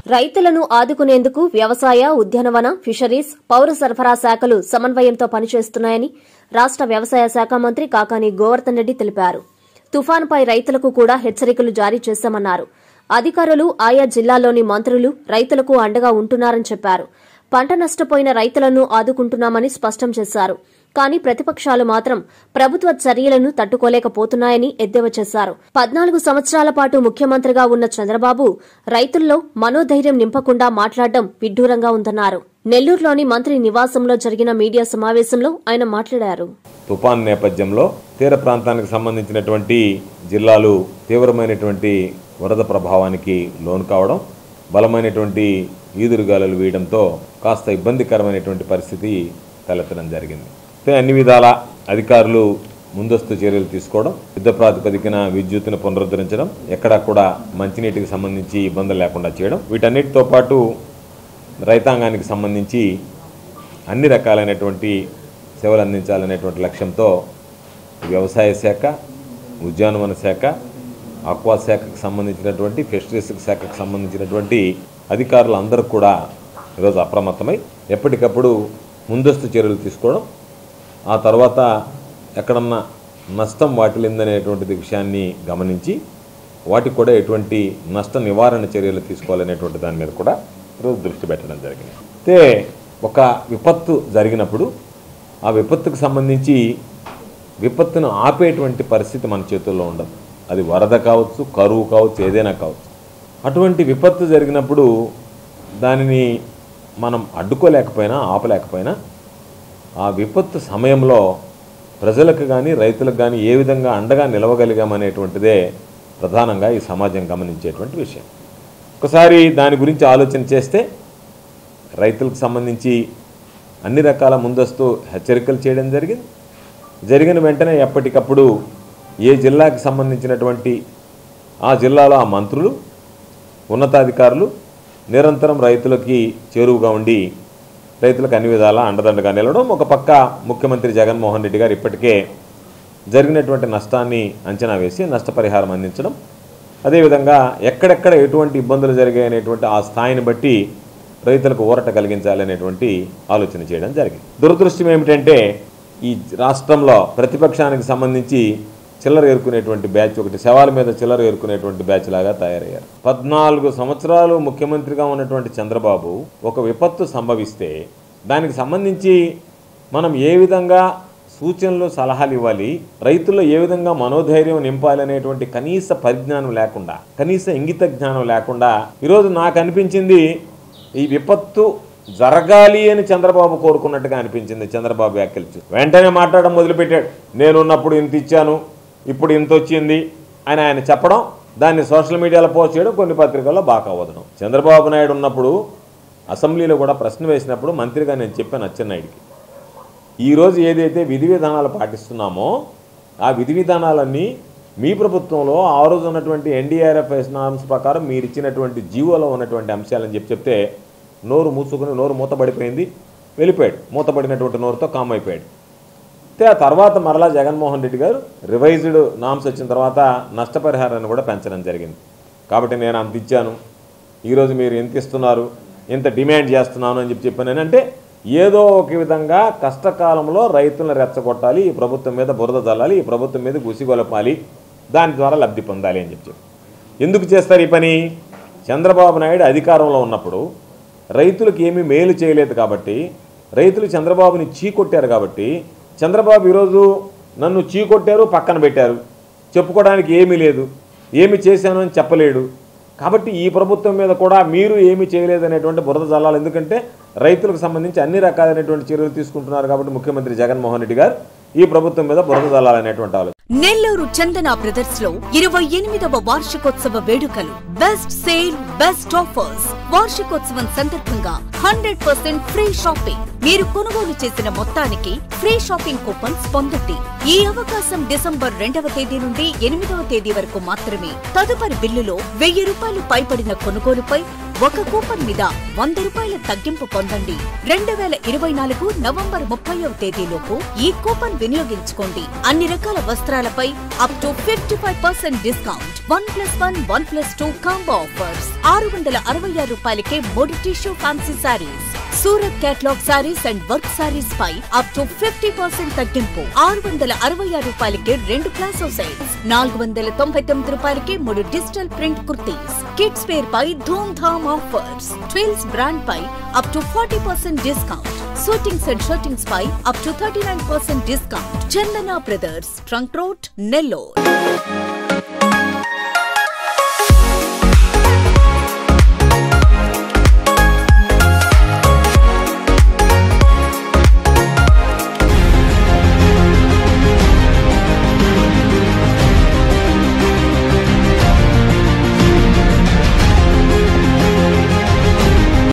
రైతులను ఆదుకునేందుకు వ్యవసాయ ఉద్యానవన ఫిషరీస్ పౌర సరఫరా శాఖలు సమన్వయంతో పనిచేస్తున్నాయని రాష్ట వ్యవసాయ శాఖ మంత్రి కాకాని గోవర్ధన్ రెడ్డి తెలిపారు తుఫానుపై రైతులకు కూడా హెచ్చరికలు జారీ చేశామన్నారు అధికారులు ఆయా జిల్లాల్లోని మంత్రులు రైతులకు అండగా ఉంటున్నారని చెప్పారు పంట నష్టపోయిన రైతులను ఆదుకుంటున్నామని స్పష్టం చేశారు కానీ ప్రతిపక్షాలు మాత్రం ప్రభుత్వ చర్యలను తట్టుకోలేకపోతున్నాయని ఎద్దేవా చేశారు పద్నాలుగు సంవత్సరాల పాటు ముఖ్యమంత్రిగా ఉన్న చంద్రబాబు రైతుల్లో మనోధైర్యం నింపకుండా మాట్లాడడం విడ్డూరంగా ఉందన్నారు నెల్లూరులోని మంత్రి నివాసంలో జరిగిన మీడియా సమావేశంలో ఆయన మాట్లాడారు తుఫాన్ నేపథ్యంలో తీర ప్రాంతానికి సంబంధించినటువంటి జిల్లాలు తీవ్రమైనటువంటి వరద ప్రభావానికి లోను కావడం బలమైనటువంటి ఈదురుగాలులు వేయడంతో కాస్త ఇబ్బందికరమైనటువంటి పరిస్థితి తలెత్తడం జరిగింది అయితే అన్ని విధాల అధికారులు ముందస్తు చర్యలు తీసుకోవడం యుద్ధ ప్రాతిపదికన విద్యుత్తును పునరుద్ధరించడం ఎక్కడా కూడా మంచినీటికి సంబంధించి ఇబ్బందులు లేకుండా చేయడం వీటన్నిటితో పాటు రైతాంగానికి సంబంధించి అన్ని రకాలైనటువంటి సేవలు అందించాలనేటువంటి లక్ష్యంతో వ్యవసాయ శాఖ ఉద్యానవన శాఖ ఆక్వా శాఖకు సంబంధించినటువంటి ఫిషరీస్ శాఖకు సంబంధించినటువంటి అధికారులు అందరూ కూడా ఈరోజు అప్రమత్తమై ఎప్పటికప్పుడు ముందస్తు చర్యలు తీసుకోవడం ఆ తర్వాత ఎక్కడన్నా నష్టం వాటిల్లిందనేటువంటిది విషయాన్ని గమనించి వాటికి కూడా ఎటువంటి నష్ట నివారణ చర్యలు తీసుకోవాలనేటువంటి దాని మీద కూడా ఈరోజు దృష్టి పెట్టడం జరిగింది అయితే ఒక విపత్తు జరిగినప్పుడు ఆ విపత్తుకు సంబంధించి విపత్తును ఆపేటువంటి పరిస్థితి మన చేతుల్లో ఉండదు అది వరద కావచ్చు కరువు కావచ్చు ఏదైనా కావచ్చు అటువంటి విపత్తు జరిగినప్పుడు దానిని మనం అడ్డుకోలేకపోయినా ఆపలేకపోయినా ఆ విపత్తు సమయంలో ప్రజలకు కానీ రైతులకు కానీ ఏ విధంగా అండగా నిలవగలిగామనేటువంటిదే ప్రధానంగా ఈ సమాజం గమనించేటువంటి విషయం ఒకసారి దాని గురించి ఆలోచన చేస్తే రైతులకు సంబంధించి అన్ని రకాల ముందస్తు హెచ్చరికలు చేయడం జరిగింది జరిగిన వెంటనే ఎప్పటికప్పుడు ఏ జిల్లాకి సంబంధించినటువంటి ఆ జిల్లాలో ఆ మంత్రులు ఉన్నతాధికారులు నిరంతరం రైతులకి చేరువుగా ఉండి రైతులకు అన్ని విధాలా అండదండగా నిలవడం ఒక పక్క ముఖ్యమంత్రి జగన్మోహన్ రెడ్డి గారు ఇప్పటికే జరిగినటువంటి నష్టాన్ని అంచనా వేసి నష్టపరిహారం అందించడం అదేవిధంగా ఎక్కడెక్కడ ఎటువంటి ఇబ్బందులు జరిగాయనేటువంటి ఆ స్థాయిని బట్టి రైతులకు ఊరట కలిగించాలనేటువంటి ఆలోచన చేయడం జరిగింది దురదృష్టం ఏమిటంటే ఈ రాష్ట్రంలో ప్రతిపక్షానికి సంబంధించి చిల్లర ఏరుకునేటువంటి బ్యాచ్ ఒకటి శవాల మీద చిల్లర ఏరుకునేటువంటి బ్యాచ్ లాగా తయారయ్యారు పద్నాలుగు సంవత్సరాలు ముఖ్యమంత్రిగా ఉన్నటువంటి చంద్రబాబు ఒక విపత్తు సంభవిస్తే దానికి సంబంధించి మనం ఏ విధంగా సూచనలు సలహాలు ఇవ్వాలి రైతుల్లో ఏ విధంగా మనోధైర్యం నింపాలి అనేటువంటి కనీస పరిజ్ఞానం లేకుండా కనీస ఇంగిత జ్ఞానం లేకుండా ఈరోజు నాకు అనిపించింది ఈ విపత్తు జరగాలి అని చంద్రబాబు కోరుకున్నట్టుగా అనిపించింది చంద్రబాబు వ్యాఖ్యలు చూసి. వెంటనే మాట్లాడడం మొదలుపెట్టాడు నేనున్నప్పుడు ఇంత ఇచ్చాను ఇప్పుడు ఇంత వచ్చింది అని ఆయన చెప్పడం దాన్ని సోషల్ మీడియాలో పోస్ట్ చేయడం కొన్ని పత్రికల్లో బాగా వదడం చంద్రబాబు నాయుడు ఉన్నప్పుడు అసెంబ్లీలో కూడా ప్రశ్న వేసినప్పుడు మంత్రిగా నేను చెప్పాను అచ్చెన్నాయుడికి ఈరోజు ఏదైతే విధి విధానాలు పాటిస్తున్నామో ఆ విధి విధానాలన్నీ మీ ప్రభుత్వంలో ఆ రోజు ఉన్నటువంటి ఎన్డీఆర్ఎఫ్ నామ్స్ ప్రకారం మీరు ఇచ్చినటువంటి జీవోలో ఉన్నటువంటి అంశాలని చెప్పి చెప్తే నోరు మూసుకుని నోరు మూతబడిపోయింది వెళ్ళిపోయాడు మూతబడినటువంటి నోరుతో కామ్ అయిపోయాడు అయితే ఆ తర్వాత మరలా జగన్మోహన్ రెడ్డి గారు రివైజ్డ్ నామ్స్ వచ్చిన తర్వాత నష్టపరిహారాన్ని కూడా పెంచడం జరిగింది కాబట్టి నేను అంత ఇచ్చాను ఈరోజు మీరు ఎంత ఇస్తున్నారు ఎంత డిమాండ్ చేస్తున్నాను అని చెప్పి చెప్పాను అంటే ఏదో ఒక విధంగా కష్టకాలంలో రైతులను రెచ్చగొట్టాలి ఈ ప్రభుత్వం మీద బురద చల్లాలి ఈ ప్రభుత్వం మీద గుసిగొలపాలి దాని ద్వారా లబ్ధి పొందాలి అని చెప్పి చెప్పి. ఎందుకు చేస్తారు ఈ పని చంద్రబాబు నాయుడు అధికారంలో ఉన్నప్పుడు రైతులకు ఏమీ మేలు చేయలేదు కాబట్టి రైతులు చంద్రబాబుని చీకొట్టారు కాబట్టి చంద్రబాబు ఈరోజు నన్ను చీకొట్టారు పక్కన పెట్టారు చెప్పుకోవడానికి ఏమీ లేదు ఏమి చేశాను అని చెప్పలేడు కాబట్టి ఈ ప్రభుత్వం మీద కూడా మీరు ఏమీ చేయలేదనేటువంటి బురద జల్లాలి ఎందుకంటే రైతులకు సంబంధించి అన్ని రకాలైనటువంటి చర్యలు తీసుకుంటున్నారు కాబట్టి ముఖ్యమంత్రి జగన్మోహన్ రెడ్డి గారు ఈ ప్రభుత్వం మీద బురద జల్లాలనేటువంటి ఆలోచన నెల్లూరు చందన బ్రదర్స్ లో ఇరవై ఎనిమిదవ వార్షికోత్సవ వేడుకలు బెస్ట్ సేల్ బెస్ట్ ఆఫర్స్ వార్షికోత్సవం సందర్భంగా హండ్రెడ్ పర్సెంట్ ఫ్రీ షాపింగ్ మీరు కొనుగోలు చేసిన మొత్తానికి ఫ్రీ షాపింగ్ కూపన్స్ పొందండి ఈ అవకాశం డిసెంబర్ రెండవ తేదీ నుండి ఎనిమిదవ తేదీ వరకు మాత్రమే తదుపరి బిల్లులో వెయ్యి రూపాయలు పైబడిన కొనుగోలుపై ఒక కూపన్ మీద వంద రూపాయల తగ్గింపు పొందండి రెండు వేల ఇరవై నాలుగు నవంబర్ ముప్పైవ తేదీలోపు ఈ కూపన్ వినియోగించుకోండి అన్ని రకాల వస్త్రాలపై up to fifty five percent discount one plus one one plus two combo offers ఆరు వందల అరవై ఆరు రూపాయలకే మూడు tissue fancy saris Surat catalogue saris and work saris పై అప్ టు ఫిఫ్టీ పర్సెంట్ తగ్గింపు ఆరు వందల అరవై ఆరు రూపాయలకి రెండు ప్లాసో సెట్స్ నాలుగు వందల తొంభై తొమ్మిది రూపాయలకి మూడు digital print kurtis kids wear పై ధూమ్ ధామ్ ఆఫర్స్ ట్విల్స్ బ్రాండ్ పై up to forty percent discount shootings and shirtings పై up to thirty nine percent discount Chandana brothers trunk road Nellore